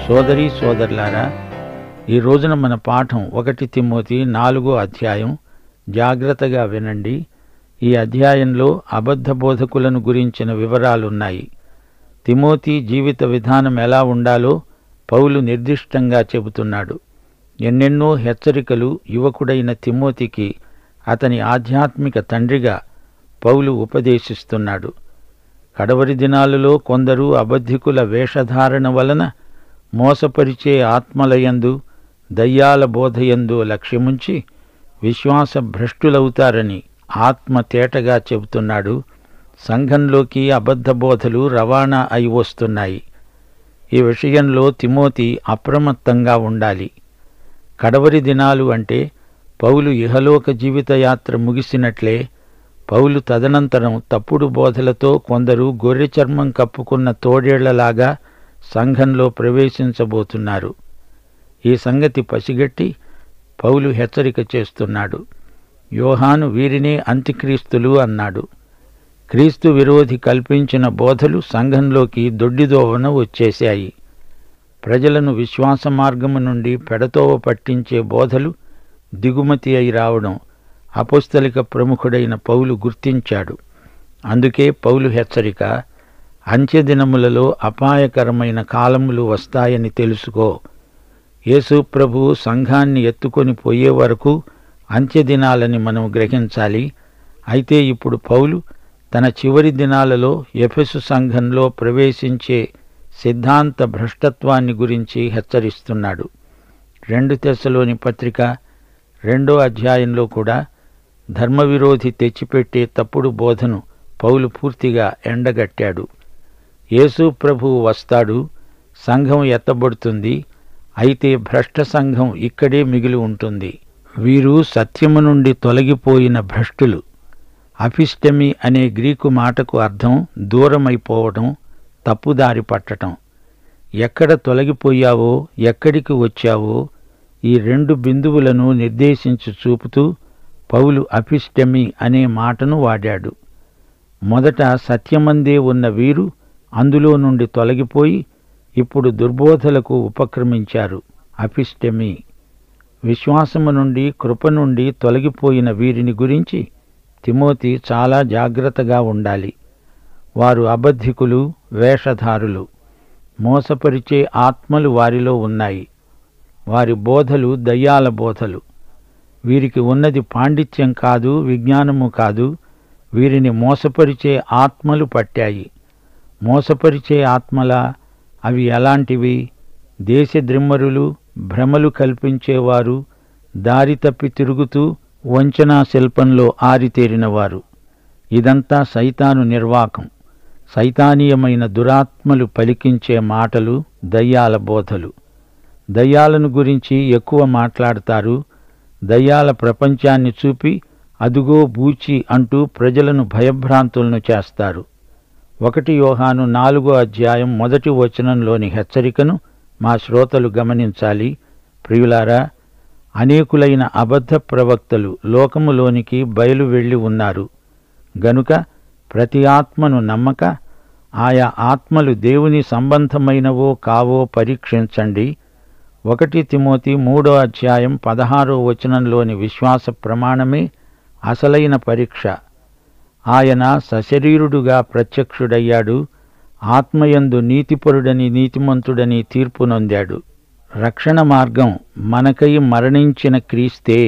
సోదరీ సోదరులారా ఈ రోజున మన పాఠం ఒకటి తిమ్మోతి నాలుగో అధ్యాయం జాగ్రత్తగా వినండి ఈ అధ్యాయంలో అబద్ధ బోధకులను గురించిన వివరాలున్నాయి తిమోతి జీవిత విధానం ఎలా ఉండాలో పౌలు నిర్దిష్టంగా చెబుతున్నాడు ఎన్నెన్నో హెచ్చరికలు యువకుడైన తిమోతికి అతని ఆధ్యాత్మిక తండ్రిగా పౌలు ఉపదేశిస్తున్నాడు కడవరి దినాలలో కొందరు అబద్ధికుల వేషధారణ వలన మోసపరిచే ఆత్మలయందు దయ్యాల బోధయందు లక్ష్యముంచి విశ్వాస భ్రష్టులవుతారని ఆత్మ తేటగా చెబుతున్నాడు సంఘంలోకి అబద్ధ బోధలు రవాణా అయి వస్తున్నాయి ఈ విషయంలో తిమోతి అప్రమత్తంగా ఉండాలి కడవరి దినాలు అంటే పౌలు ఇహలోక జీవితయాత్ర ముగిసినట్లే పౌలు తదనంతరం తప్పుడు బోధలతో కొందరు గొర్రె చర్మం కప్పుకున్న తోడేళ్లలాగా సంఘంలో ప్రవేశించబోతున్నారు ఈ సంగతి పసిగట్టి పౌలు హెచ్చరిక చేస్తున్నాడు యోహాను వీరినే అంత్యక్రీస్తులు అన్నాడు క్రీస్తు విరోధి కల్పించిన బోధలు సంఘంలోకి దొడ్డిదోవన వచ్చేశాయి ప్రజలను విశ్వాస మార్గము నుండి పెడతోవ పట్టించే బోధలు దిగుమతి అయి రావడం అపుస్తలిక ప్రముఖుడైన పౌలు గుర్తించాడు అందుకే పౌలు హెచ్చరిక అంత్యదినములలో అపాయకరమైన కాలములు వస్తాయని తెలుసుకో యేసు ప్రభువు సంఘాన్ని ఎత్తుకొని పోయే వరకు అంత్యదినాలని మనం గ్రహించాలి అయితే ఇప్పుడు పౌలు తన చివరి దినాలలో ఎఫెసు సంఘంలో ప్రవేశించే సిద్ధాంత భ్రష్టత్వాన్ని గురించి హెచ్చరిస్తున్నాడు రెండు తెశలోని పత్రిక రెండో అధ్యాయంలో కూడా ధర్మవిరోధి తెచ్చిపెట్టే తప్పుడు బోధను పౌలు పూర్తిగా ఎండగట్టాడు యేసు ప్రభువు వస్తాడు సంఘం ఎత్తబడుతుంది అయితే భ్రష్ట సంఘం ఇక్కడే మిగిలి ఉంటుంది వీరు సత్యము నుండి తొలగిపోయిన భ్రష్టులు అఫిస్టమి అనే గ్రీకు మాటకు అర్థం దూరమైపోవటం తప్పుదారి పట్టటం ఎక్కడ తొలగిపోయావో ఎక్కడికి వచ్చావో ఈ రెండు బిందువులను నిర్దేశించి చూపుతూ పౌలు అఫిస్టమి అనే మాటను వాడాడు మొదట సత్యమందే ఉన్న వీరు అందులో నుండి తొలగిపోయి ఇప్పుడు దుర్బోధలకు ఉపక్రమించారు అఫిస్టమి విశ్వాసము నుండి కృప నుండి తొలగిపోయిన వీరిని గురించి తిమోతి చాలా జాగ్రత్తగా ఉండాలి వారు అబద్ధికులు వేషధారులు మోసపరిచే ఆత్మలు వారిలో ఉన్నాయి వారి బోధలు దయ్యాల బోధలు వీరికి ఉన్నది పాండిత్యం కాదు విజ్ఞానము కాదు వీరిని మోసపరిచే ఆత్మలు పట్టాయి మోసపరిచే ఆత్మల అవి ఎలాంటివి దేశద్రిమ్మరులు భ్రమలు కల్పించేవారు దారి తప్పి తిరుగుతూ వంచనా శిల్పంలో ఆరితేరినవారు ఇదంతా సైతాను నిర్వాకం సైతానీయమైన దురాత్మలు పలికించే మాటలు దయ్యాల బోధలు దయ్యాలను గురించి ఎక్కువ మాట్లాడతారు దయ్యాల ప్రపంచాన్ని చూపి అదుగో బూచి అంటూ ప్రజలను భయభ్రాంతులను చేస్తారు ఒకటి యోహాను నాలుగో అధ్యాయం మొదటి వచనంలోని హెచ్చరికను మా శ్రోతలు గమనించాలి ప్రియులారా అనేకులైన అబద్ధ ప్రవక్తలు లోకములోనికి బయలు వెళ్ళి ఉన్నారు గనుక ప్రతి ఆత్మను నమ్మక ఆయా ఆత్మలు దేవుని సంబంధమైనవో కావో పరీక్షించండి ఒకటి తిమోతి మూడో అధ్యాయం పదహారో వచనంలోని విశ్వాస ప్రమాణమే అసలైన పరీక్ష ఆయన సశరీరుడుగా ప్రత్యక్షుడయ్యాడు ఆత్మయందు నీతిపరుడని నీతిమంతుడని తీర్పు నొందాడు రక్షణ మార్గం మనకై మరణించిన క్రీస్తే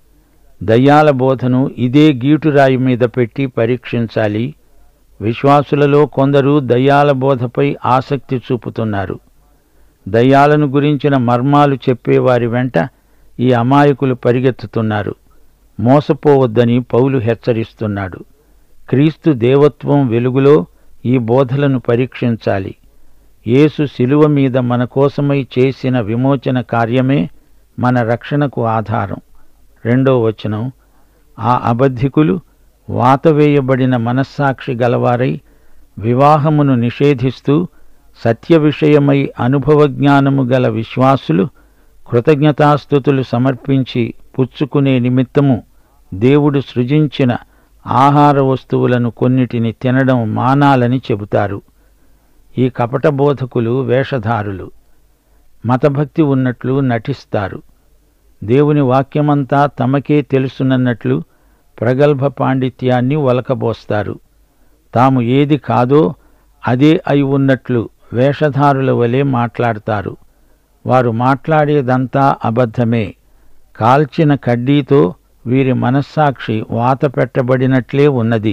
దయ్యాల బోధను ఇదే గీటురాయి మీద పెట్టి పరీక్షించాలి విశ్వాసులలో కొందరు దయ్యాల బోధపై ఆసక్తి చూపుతున్నారు దయ్యాలను గురించిన మర్మాలు చెప్పేవారి వెంట ఈ అమాయకులు పరిగెత్తుతున్నారు మోసపోవద్దని పౌలు హెచ్చరిస్తున్నాడు క్రీస్తు దేవత్వం వెలుగులో ఈ బోధలను పరీక్షించాలి యేసు శిలువ మీద మన కోసమై చేసిన విమోచన కార్యమే మన రక్షణకు ఆధారం రెండో వచనం ఆ అబద్ధికులు వాతవేయబడిన మనస్సాక్షి గలవారై వివాహమును నిషేధిస్తూ సత్య విషయమై అనుభవజ్ఞానము గల విశ్వాసులు కృతజ్ఞతాస్థుతులు సమర్పించి పుచ్చుకునే నిమిత్తము దేవుడు సృజించిన ఆహార వస్తువులను కొన్నిటిని తినడం మానాలని చెబుతారు ఈ కపట బోధకులు వేషధారులు మతభక్తి ఉన్నట్లు నటిస్తారు దేవుని వాక్యమంతా తమకే తెలుసునన్నట్లు ప్రగల్భ పాండిత్యాన్ని ఒలకబోస్తారు తాము ఏది కాదో అదే అయి ఉన్నట్లు వేషధారుల వలె మాట్లాడతారు వారు మాట్లాడేదంతా అబద్ధమే కాల్చిన కడ్డీతో వీరి మనస్సాక్షి వాత పెట్టబడినట్లే ఉన్నది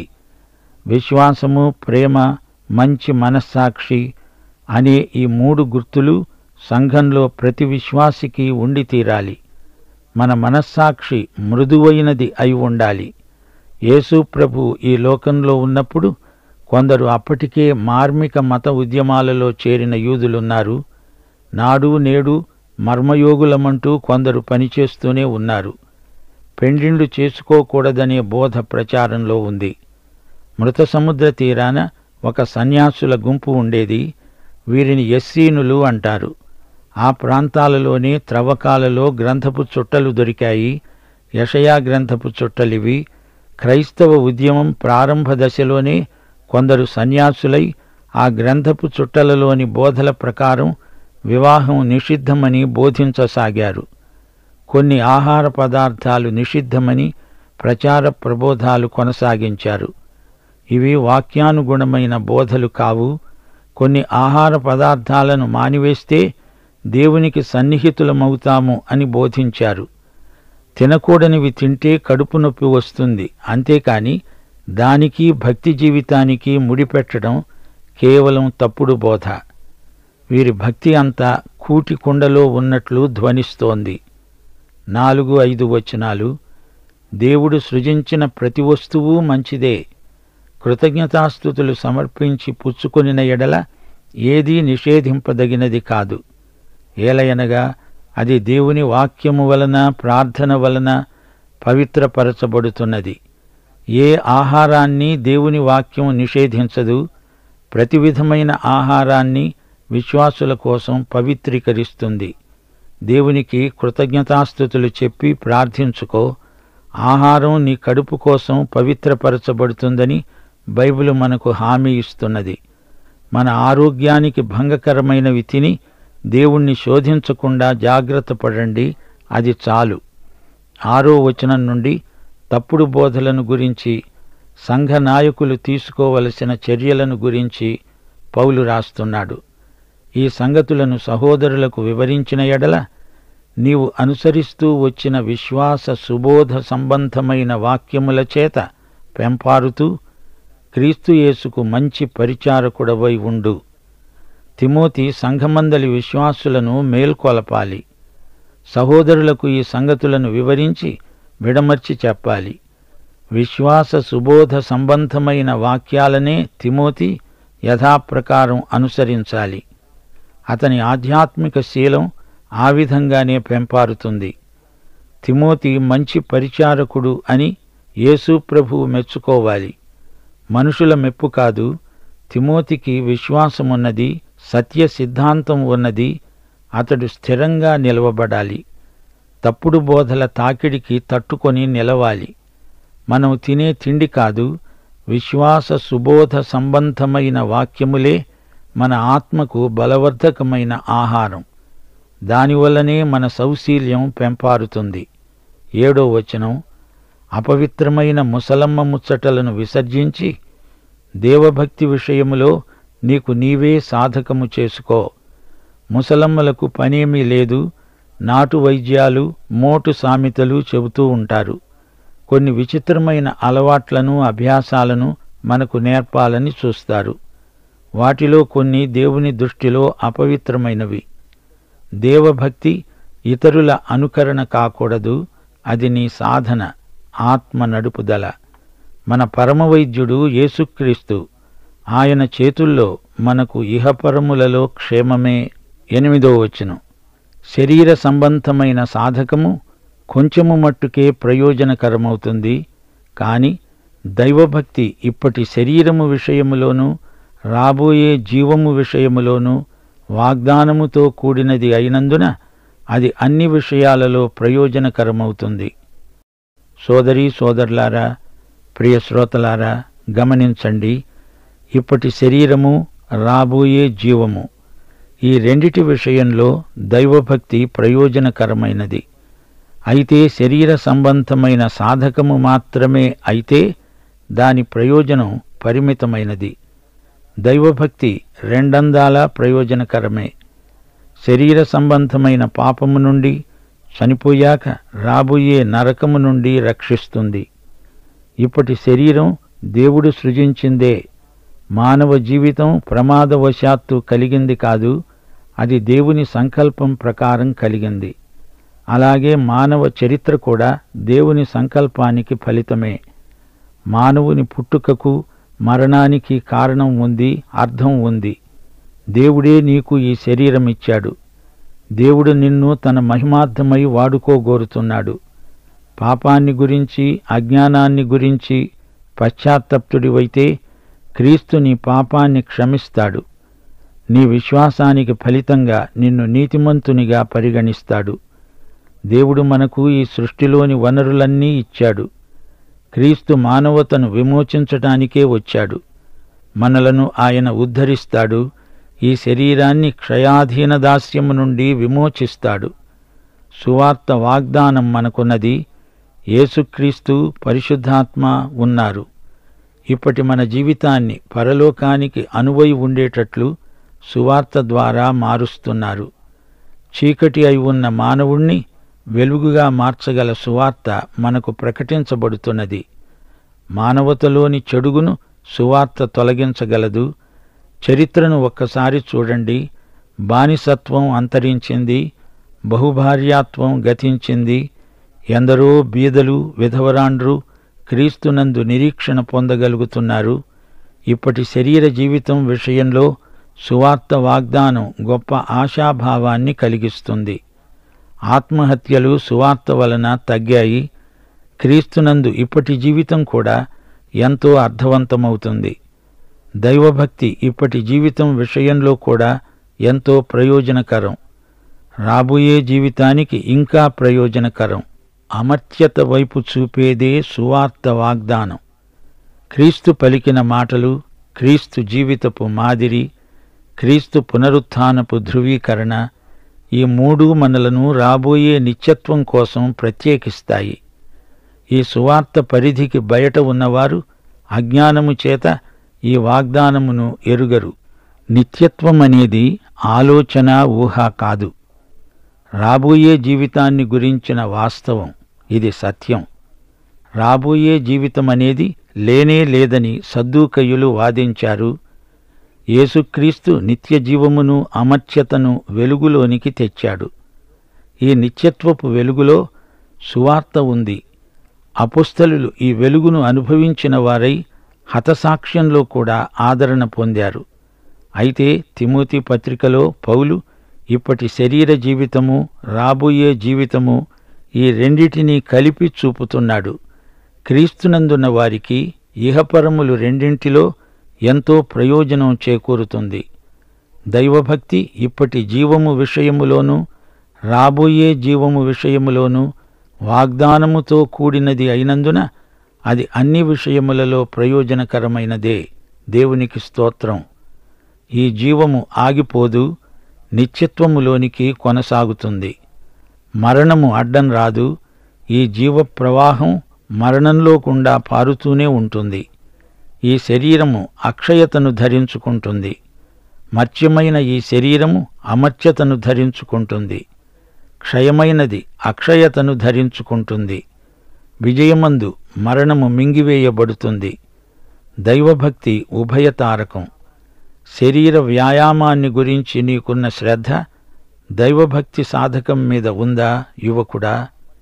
విశ్వాసము ప్రేమ మంచి మనస్సాక్షి అనే ఈ మూడు గుర్తులు సంఘంలో ప్రతి విశ్వాసికి ఉండి తీరాలి మన మనస్సాక్షి మృదువైనది అయి ఉండాలి యేసు ప్రభు ఈ లోకంలో ఉన్నప్పుడు కొందరు అప్పటికే మార్మిక మత ఉద్యమాలలో చేరిన యూదులున్నారు నాడు నేడు మర్మయోగులమంటూ కొందరు పనిచేస్తూనే ఉన్నారు పెండిండు చేసుకోకూడదనే బోధ ప్రచారంలో ఉంది మృత సముద్ర తీరాన ఒక సన్యాసుల గుంపు ఉండేది వీరిని ఎస్సీనులు అంటారు ఆ ప్రాంతాలలోనే త్రవ్వకాలలో గ్రంథపు చుట్టలు దొరికాయి యషయా గ్రంథపు చుట్టలివి క్రైస్తవ ఉద్యమం ప్రారంభ దశలోనే కొందరు సన్యాసులై ఆ గ్రంథపు చుట్టలలోని బోధల ప్రకారం వివాహం నిషిద్ధమని బోధించసాగారు కొన్ని ఆహార పదార్థాలు నిషిద్ధమని ప్రచార ప్రబోధాలు కొనసాగించారు ఇవి వాక్యానుగుణమైన బోధలు కావు కొన్ని ఆహార పదార్థాలను మానివేస్తే దేవునికి సన్నిహితులమవుతాము అని బోధించారు తినకూడనివి తింటే కడుపు నొప్పి వస్తుంది అంతేకాని దానికి భక్తి జీవితానికి ముడిపెట్టడం కేవలం తప్పుడు బోధ వీరి భక్తి అంతా కూటి కుండలో ఉన్నట్లు ధ్వనిస్తోంది నాలుగు ఐదు వచనాలు దేవుడు సృజించిన ప్రతి వస్తువు మంచిదే కృతజ్ఞతాస్థుతులు సమర్పించి పుచ్చుకొనిన ఎడల ఏదీ నిషేధింపదగినది కాదు ఏలయనగా అది దేవుని వాక్యము వలన ప్రార్థన వలన పవిత్రపరచబడుతున్నది ఏ ఆహారాన్ని దేవుని వాక్యం నిషేధించదు ప్రతి విధమైన ఆహారాన్ని విశ్వాసుల కోసం పవిత్రీకరిస్తుంది దేవునికి కృతజ్ఞతాస్థుతులు చెప్పి ప్రార్థించుకో ఆహారం నీ కడుపు కోసం పవిత్రపరచబడుతుందని బైబిల్ మనకు హామీ ఇస్తున్నది మన ఆరోగ్యానికి భంగకరమైనవి తిని దేవుణ్ణి శోధించకుండా జాగ్రత్త పడండి అది చాలు ఆరో వచనం నుండి తప్పుడు బోధలను గురించి సంఘ నాయకులు తీసుకోవలసిన చర్యలను గురించి పౌలు రాస్తున్నాడు ఈ సంగతులను సహోదరులకు వివరించిన ఎడల నీవు అనుసరిస్తూ వచ్చిన విశ్వాస సుబోధ సంబంధమైన వాక్యముల చేత పెంపారుతూ క్రీస్తుయేసుకు మంచి పరిచారకుడవై ఉండు తిమోతి సంఘమందలి విశ్వాసులను మేల్కొలపాలి సహోదరులకు ఈ సంగతులను వివరించి విడమర్చి చెప్పాలి విశ్వాస సుబోధ సంబంధమైన వాక్యాలనే తిమోతి యథాప్రకారం అనుసరించాలి అతని ఆధ్యాత్మిక శీలం ఆ విధంగానే పెంపారుతుంది తిమోతి మంచి పరిచారకుడు అని యేసు ప్రభువు మెచ్చుకోవాలి మనుషుల మెప్పు కాదు తిమోతికి విశ్వాసమున్నది సత్య సిద్ధాంతం ఉన్నది అతడు స్థిరంగా నిలవబడాలి తప్పుడు బోధల తాకిడికి తట్టుకొని నిలవాలి మనం తినే తిండి కాదు విశ్వాస సుబోధ సంబంధమైన వాక్యములే మన ఆత్మకు బలవర్ధకమైన ఆహారం దానివల్లనే మన సౌశీల్యం పెంపారుతుంది ఏడో వచనం అపవిత్రమైన ముసలమ్మ ముచ్చటలను విసర్జించి దేవభక్తి విషయములో నీకు నీవే సాధకము చేసుకో ముసలమ్మలకు పనేమీ లేదు నాటు వైద్యాలు మోటు సామెతలు చెబుతూ ఉంటారు కొన్ని విచిత్రమైన అలవాట్లను అభ్యాసాలను మనకు నేర్పాలని చూస్తారు వాటిలో కొన్ని దేవుని దృష్టిలో అపవిత్రమైనవి దేవభక్తి ఇతరుల అనుకరణ కాకూడదు అది నీ సాధన ఆత్మ నడుపుదల మన పరమవైద్యుడు యేసుక్రీస్తు ఆయన చేతుల్లో మనకు ఇహపరములలో క్షేమమే ఎనిమిదో వచనం శరీర సంబంధమైన సాధకము కొంచెము మట్టుకే ప్రయోజనకరమవుతుంది కాని దైవభక్తి ఇప్పటి శరీరము విషయములోనూ రాబోయే జీవము విషయములోనూ వాగ్దానముతో కూడినది అయినందున అది అన్ని విషయాలలో ప్రయోజనకరమవుతుంది సోదరీ సోదరులారా ప్రియ శ్రోతలారా గమనించండి ఇప్పటి శరీరము రాబోయే జీవము ఈ రెండిటి విషయంలో దైవభక్తి ప్రయోజనకరమైనది అయితే శరీర సంబంధమైన సాధకము మాత్రమే అయితే దాని ప్రయోజనం పరిమితమైనది దైవభక్తి రెండందాల ప్రయోజనకరమే శరీర సంబంధమైన పాపము నుండి చనిపోయాక రాబోయే నరకము నుండి రక్షిస్తుంది ఇప్పటి శరీరం దేవుడు సృజించిందే మానవ జీవితం ప్రమాదవశాత్తు కలిగింది కాదు అది దేవుని సంకల్పం ప్రకారం కలిగింది అలాగే మానవ చరిత్ర కూడా దేవుని సంకల్పానికి ఫలితమే మానవుని పుట్టుకకు మరణానికి కారణం ఉంది అర్థం ఉంది దేవుడే నీకు ఈ శరీరం ఇచ్చాడు దేవుడు నిన్ను తన మహిమార్థమై వాడుకోగోరుతున్నాడు పాపాన్ని గురించి అజ్ఞానాన్ని గురించి పశ్చాత్తప్తుడివైతే క్రీస్తు నీ పాపాన్ని క్షమిస్తాడు నీ విశ్వాసానికి ఫలితంగా నిన్ను నీతిమంతునిగా పరిగణిస్తాడు దేవుడు మనకు ఈ సృష్టిలోని వనరులన్నీ ఇచ్చాడు క్రీస్తు మానవతను విమోచించటానికే వచ్చాడు మనలను ఆయన ఉద్ధరిస్తాడు ఈ శరీరాన్ని క్షయాధీన దాస్యము నుండి విమోచిస్తాడు సువార్త వాగ్దానం మనకున్నది యేసుక్రీస్తు పరిశుద్ధాత్మ ఉన్నారు ఇప్పటి మన జీవితాన్ని పరలోకానికి అనువై ఉండేటట్లు సువార్త ద్వారా మారుస్తున్నారు చీకటి అయి ఉన్న మానవుణ్ణి వెలుగుగా మార్చగల సువార్త మనకు ప్రకటించబడుతున్నది మానవతలోని చెడుగును సువార్త తొలగించగలదు చరిత్రను ఒక్కసారి చూడండి బానిసత్వం అంతరించింది బహుభార్యాత్వం గతించింది ఎందరో బీదలు విధవరాండ్రు క్రీస్తునందు నిరీక్షణ పొందగలుగుతున్నారు ఇప్పటి శరీర జీవితం విషయంలో సువార్త వాగ్దానం గొప్ప ఆశాభావాన్ని కలిగిస్తుంది ఆత్మహత్యలు సువార్త వలన తగ్గాయి క్రీస్తునందు ఇప్పటి జీవితం కూడా ఎంతో అర్థవంతమవుతుంది దైవభక్తి ఇప్పటి జీవితం విషయంలో కూడా ఎంతో ప్రయోజనకరం రాబోయే జీవితానికి ఇంకా ప్రయోజనకరం అమర్త్యత వైపు చూపేదే సువార్త వాగ్దానం క్రీస్తు పలికిన మాటలు క్రీస్తు జీవితపు మాదిరి క్రీస్తు పునరుత్థానపు ధృవీకరణ ఈ మూడు మనలను రాబోయే నిత్యత్వం కోసం ప్రత్యేకిస్తాయి ఈ సువార్త పరిధికి బయట ఉన్నవారు అజ్ఞానము చేత ఈ వాగ్దానమును ఎరుగరు నిత్యత్వం అనేది ఆలోచన ఊహ కాదు రాబోయే జీవితాన్ని గురించిన వాస్తవం ఇది సత్యం రాబోయే జీవితం అనేది లేనే లేదని సద్దూకయ్యులు వాదించారు యేసుక్రీస్తు నిత్య జీవమును అమర్త్యతను వెలుగులోనికి తెచ్చాడు ఈ నిత్యత్వపు వెలుగులో సువార్త ఉంది అపుస్తలులు ఈ వెలుగును అనుభవించిన వారై హతసాక్ష్యంలో కూడా ఆదరణ పొందారు అయితే తిమోతి పత్రికలో పౌలు ఇప్పటి శరీర జీవితము రాబోయే జీవితము ఈ రెండిటినీ కలిపి చూపుతున్నాడు క్రీస్తునందున్న వారికి ఇహపరములు రెండింటిలో ఎంతో ప్రయోజనం చేకూరుతుంది దైవభక్తి ఇప్పటి జీవము విషయములోనూ రాబోయే జీవము విషయములోనూ వాగ్దానముతో కూడినది అయినందున అది అన్ని విషయములలో ప్రయోజనకరమైనదే దేవునికి స్తోత్రం ఈ జీవము ఆగిపోదు నిత్యత్వములోనికి కొనసాగుతుంది మరణము అడ్డం రాదు ఈ జీవ ప్రవాహం మరణంలో గుండా పారుతూనే ఉంటుంది ఈ శరీరము అక్షయతను ధరించుకుంటుంది మర్త్యమైన ఈ శరీరము అమర్త్యతను ధరించుకుంటుంది క్షయమైనది అక్షయతను ధరించుకుంటుంది విజయమందు మరణము మింగివేయబడుతుంది దైవభక్తి ఉభయతారకం శరీర వ్యాయామాన్ని గురించి నీకున్న శ్రద్ధ దైవభక్తి సాధకం మీద ఉందా యువకుడా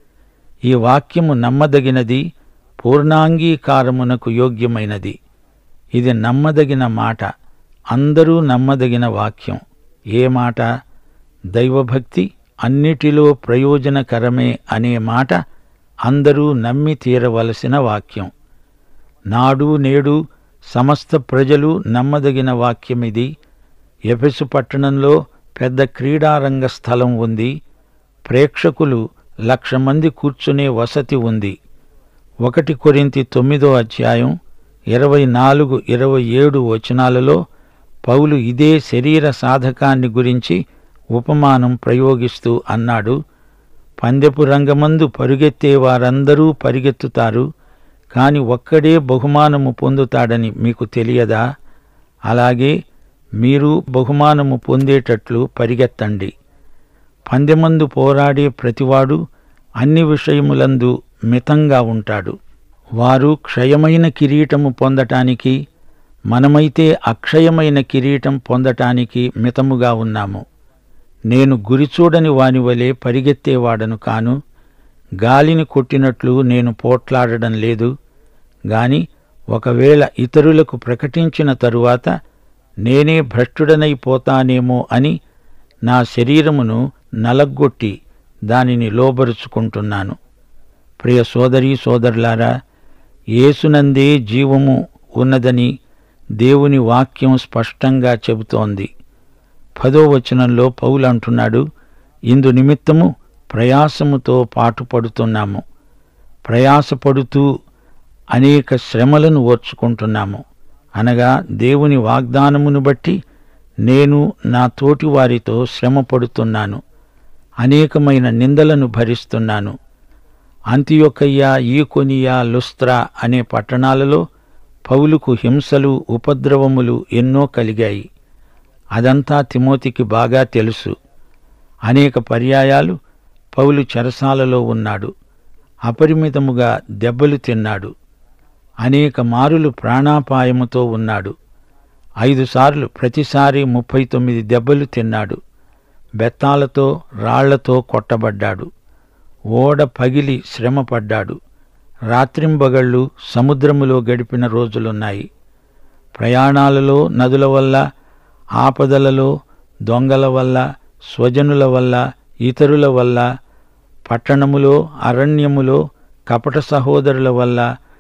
ఈ వాక్యము నమ్మదగినది పూర్ణాంగీకారమునకు యోగ్యమైనది ఇది నమ్మదగిన మాట అందరూ నమ్మదగిన వాక్యం ఏ మాట దైవభక్తి అన్నిటిలో ప్రయోజనకరమే అనే మాట అందరూ నమ్మి తీరవలసిన వాక్యం నాడు నేడు సమస్త ప్రజలు నమ్మదగిన వాక్యమిది ఎఫెసు పట్టణంలో పెద్ద క్రీడారంగ స్థలం ఉంది ప్రేక్షకులు లక్ష మంది కూర్చునే వసతి ఉంది ఒకటి కొరింతి తొమ్మిదో అధ్యాయం ఇరవై నాలుగు ఇరవై ఏడు వచనాలలో పౌలు ఇదే శరీర సాధకాన్ని గురించి ఉపమానం ప్రయోగిస్తూ అన్నాడు పందెపు రంగమందు పరుగెత్తే వారందరూ పరిగెత్తుతారు కాని ఒక్కడే బహుమానము పొందుతాడని మీకు తెలియదా అలాగే మీరు బహుమానము పొందేటట్లు పరిగెత్తండి పందెమందు పోరాడే ప్రతివాడు అన్ని విషయములందు మితంగా ఉంటాడు వారు క్షయమైన కిరీటము పొందటానికి మనమైతే అక్షయమైన కిరీటం పొందటానికి మితముగా ఉన్నాము నేను గురిచూడని వాని వలె పరిగెత్తేవాడను కాను గాలిని కొట్టినట్లు నేను పోట్లాడడం లేదు గాని ఒకవేళ ఇతరులకు ప్రకటించిన తరువాత నేనే భ్రష్టుడనైపోతానేమో అని నా శరీరమును నలగ్గొట్టి దానిని లోబరుచుకుంటున్నాను ప్రియ సోదరీ సోదరులారా యేసునందే జీవము ఉన్నదని దేవుని వాక్యం స్పష్టంగా చెబుతోంది పదో వచనంలో పౌలు అంటున్నాడు ఇందు నిమిత్తము ప్రయాసముతో పాటుపడుతున్నాము ప్రయాసపడుతూ అనేక శ్రమలను ఓర్చుకుంటున్నాము అనగా దేవుని వాగ్దానమును బట్టి నేను నా తోటి వారితో శ్రమ పడుతున్నాను అనేకమైన నిందలను భరిస్తున్నాను అంతియొకయ్య ఈకొనియా లుస్త్రా అనే పట్టణాలలో పౌలుకు హింసలు ఉపద్రవములు ఎన్నో కలిగాయి అదంతా తిమోతికి బాగా తెలుసు అనేక పర్యాయాలు పౌలు చెరసాలలో ఉన్నాడు అపరిమితముగా దెబ్బలు తిన్నాడు అనేక మారులు ప్రాణాపాయముతో ఉన్నాడు ఐదు సార్లు ప్రతిసారి ముప్పై తొమ్మిది దెబ్బలు తిన్నాడు బెత్తాలతో రాళ్లతో కొట్టబడ్డాడు ఓడ పగిలి శ్రమపడ్డాడు రాత్రింబగళ్ళు సముద్రములో గడిపిన రోజులున్నాయి ప్రయాణాలలో నదుల వల్ల ఆపదలలో దొంగల వల్ల స్వజనుల వల్ల ఇతరుల వల్ల పట్టణములో అరణ్యములో కపట సహోదరుల వల్ల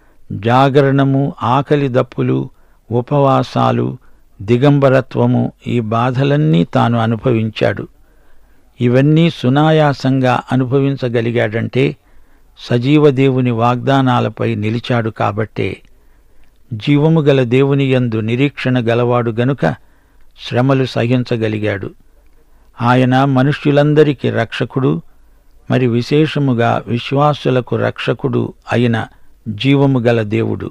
జాగరణము ఆకలి దప్పులు ఉపవాసాలు దిగంబరత్వము ఈ బాధలన్నీ తాను అనుభవించాడు ఇవన్నీ సునాయాసంగా అనుభవించగలిగాడంటే సజీవ దేవుని వాగ్దానాలపై నిలిచాడు కాబట్టే జీవము గల దేవుని యందు నిరీక్షణ గలవాడు గనుక శ్రమలు సహించగలిగాడు ఆయన మనుష్యులందరికీ రక్షకుడు మరి విశేషముగా విశ్వాసులకు రక్షకుడు అయిన జీవము గల దేవుడు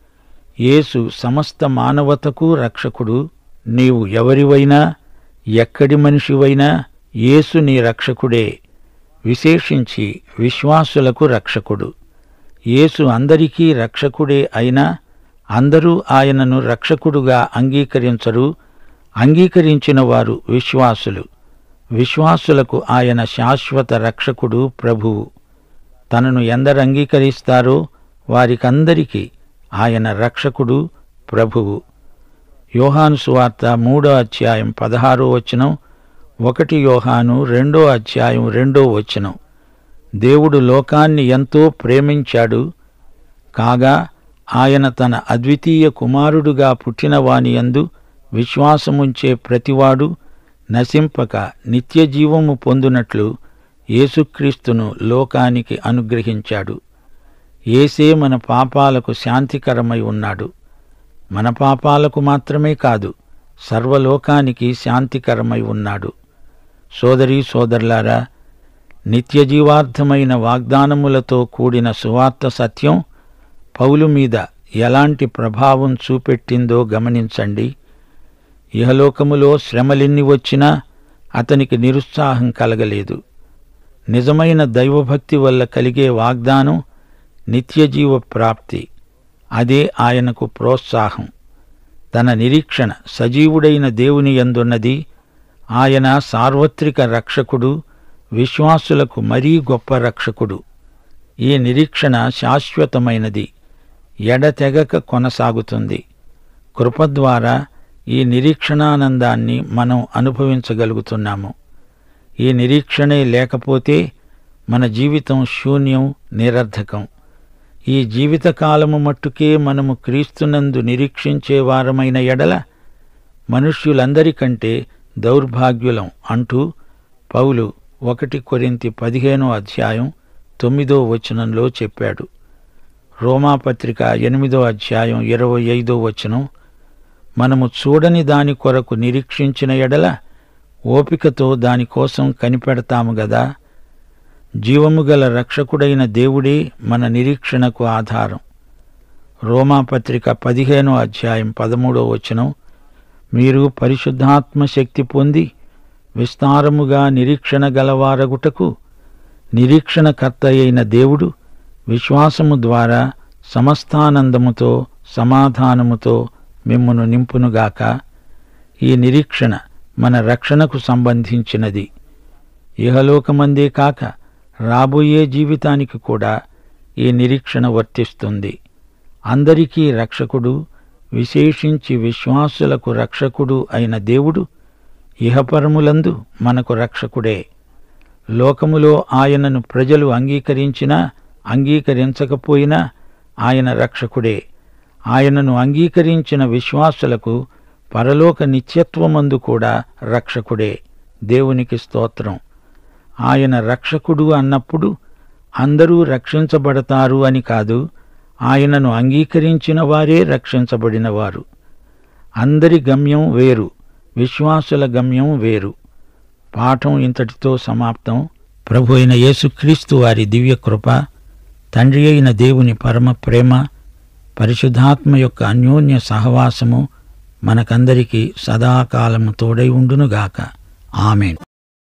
యేసు సమస్త మానవతకు రక్షకుడు నీవు ఎవరివైనా ఎక్కడి మనిషివైనా యేసు నీ రక్షకుడే విశేషించి విశ్వాసులకు రక్షకుడు యేసు అందరికీ రక్షకుడే అయినా అందరూ ఆయనను రక్షకుడుగా అంగీకరించరు అంగీకరించిన వారు విశ్వాసులు విశ్వాసులకు ఆయన శాశ్వత రక్షకుడు ప్రభువు తనను ఎందరు అంగీకరిస్తారో వారికందరికీ ఆయన రక్షకుడు ప్రభువు యోహాను సువార్త మూడో అధ్యాయం పదహారో వచనం ఒకటి యోహాను రెండో అధ్యాయం రెండో వచనం దేవుడు లోకాన్ని ఎంతో ప్రేమించాడు కాగా ఆయన తన అద్వితీయ కుమారుడుగా పుట్టిన వానియందు విశ్వాసముంచే ప్రతివాడు నశింపక నిత్యజీవము పొందునట్లు యేసుక్రీస్తును లోకానికి అనుగ్రహించాడు ఏసే మన పాపాలకు శాంతికరమై ఉన్నాడు మన పాపాలకు మాత్రమే కాదు సర్వలోకానికి శాంతికరమై ఉన్నాడు సోదరీ సోదరులారా నిత్యజీవార్థమైన వాగ్దానములతో కూడిన సువార్త సత్యం పౌలు మీద ఎలాంటి ప్రభావం చూపెట్టిందో గమనించండి ఇహలోకములో శ్రమలెన్ని వచ్చినా అతనికి నిరుత్సాహం కలగలేదు నిజమైన దైవభక్తి వల్ల కలిగే వాగ్దానం నిత్యజీవ ప్రాప్తి అదే ఆయనకు ప్రోత్సాహం తన నిరీక్షణ సజీవుడైన దేవుని యందున్నది ఆయన సార్వత్రిక రక్షకుడు విశ్వాసులకు మరీ గొప్ప రక్షకుడు ఈ నిరీక్షణ శాశ్వతమైనది ఎడతెగక కొనసాగుతుంది కృప ద్వారా ఈ నిరీక్షణానందాన్ని మనం అనుభవించగలుగుతున్నాము ఈ నిరీక్షణే లేకపోతే మన జీవితం శూన్యం నిరర్ధకం ఈ జీవితకాలము మట్టుకే మనము క్రీస్తునందు నిరీక్షించే వారమైన ఎడల మనుష్యులందరికంటే దౌర్భాగ్యులం అంటూ పౌలు ఒకటి కొరింతి పదిహేనో అధ్యాయం తొమ్మిదో వచనంలో చెప్పాడు రోమాపత్రిక ఎనిమిదో అధ్యాయం ఇరవై ఐదో వచనం మనము చూడని దాని కొరకు నిరీక్షించిన ఎడల ఓపికతో దానికోసం కనిపెడతాము గదా జీవము గల రక్షకుడైన దేవుడే మన నిరీక్షణకు ఆధారం రోమాపత్రిక పదిహేనో అధ్యాయం పదమూడో వచనం మీరు పరిశుద్ధాత్మ శక్తి పొంది విస్తారముగా నిరీక్షణ గలవారగుటకు నిరీక్షణకర్త అయిన దేవుడు విశ్వాసము ద్వారా సమస్తానందముతో సమాధానముతో మిమ్మును నింపునుగాక ఈ నిరీక్షణ మన రక్షణకు సంబంధించినది ఇహలోకమందే కాక రాబోయే జీవితానికి కూడా ఈ నిరీక్షణ వర్తిస్తుంది అందరికీ రక్షకుడు విశేషించి విశ్వాసులకు రక్షకుడు అయిన దేవుడు ఇహపరములందు మనకు రక్షకుడే లోకములో ఆయనను ప్రజలు అంగీకరించినా అంగీకరించకపోయినా ఆయన రక్షకుడే ఆయనను అంగీకరించిన విశ్వాసులకు పరలోక నిత్యత్వమందు కూడా రక్షకుడే దేవునికి స్తోత్రం ఆయన రక్షకుడు అన్నప్పుడు అందరూ రక్షించబడతారు అని కాదు ఆయనను అంగీకరించిన వారే రక్షించబడినవారు అందరి గమ్యం వేరు విశ్వాసుల గమ్యం వేరు పాఠం ఇంతటితో సమాప్తం ప్రభు అయిన యేసుక్రీస్తు వారి దివ్య కృప తండ్రి అయిన దేవుని పరమ ప్రేమ పరిశుద్ధాత్మ యొక్క అన్యోన్య సహవాసము మనకందరికీ సదాకాలము తోడై ఉండునుగాక ఆమెన్